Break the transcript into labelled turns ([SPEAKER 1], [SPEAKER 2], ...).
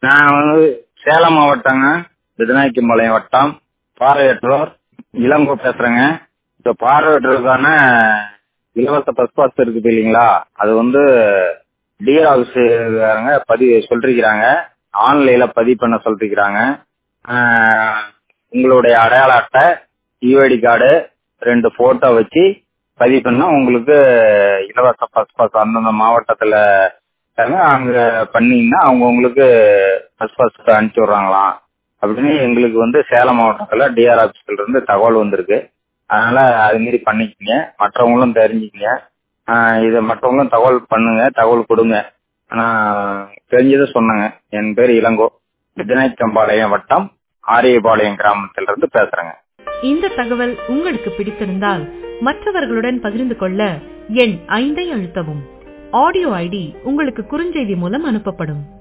[SPEAKER 1] நான் வந்து சேலம் மாவட்டங்க விதநாயக்கம்பாளையம் வட்டம் பார்வையற்றோர் இளங்கோ பேசுறேங்க இப்போ பார்வையற்றோருக்கான இலவச பஸ் பாஸ் இருக்குது இல்லைங்களா அது வந்து டிஆர் ஆஃபீஸுக்காரங்க பதிவு சொல்லிருக்கிறாங்க ஆன்லைன்ல பதிவு பண்ண சொல்லிருக்கிறாங்க ஆஹ், உங்களுடைய அடையாள அட்டை யூஐடி கார்டு ரெண்டு போட்டோ வச்சு பதிவு பண்ணா உங்களுக்கு இலவச பஸ் பாஸ் அந்தந்த மாவட்டத்துல இருக்காங்க. அங்க பண்ணீங்கன்னா அவங்க உங்களுக்கு பஸ் பாஸ் அனுப்பிச்சு விடுறாங்களாம் அப்படின்னு எங்களுக்கு வந்து சேலம் மாவட்டத்துல டிஆர் ஆபீஸ்ல இருந்து தகவல் வந்திருக்கு அதனால அது மாரி பண்ணிக்கங்க மற்றவங்களும் தெரிஞ்சுக்கங்க ஆஹ் இதை மற்றவங்களும் தகவல் பண்ணுங்க தகவல் கொடுங்க நான் தெரிஞ்சதை சொன்னேங்க என் பேர் இளங்கோ விஜயநாயக்கம்பாளையம் வட்டம் ஆரியபாளையம் கிராமத்துல இருந்து பேசுறேங்க
[SPEAKER 2] இந்த தகவல் உங்களுக்கு பிடித்திருந்தால் மற்றவர்களுடன் பகிர்ந்து கொள்ள எண் ஐந்தை அழுத்தவும் ஆடியோ ஐடி உங்களுக்கு குறுஞ்செய்தி மூலம் அனுப்பப்படும்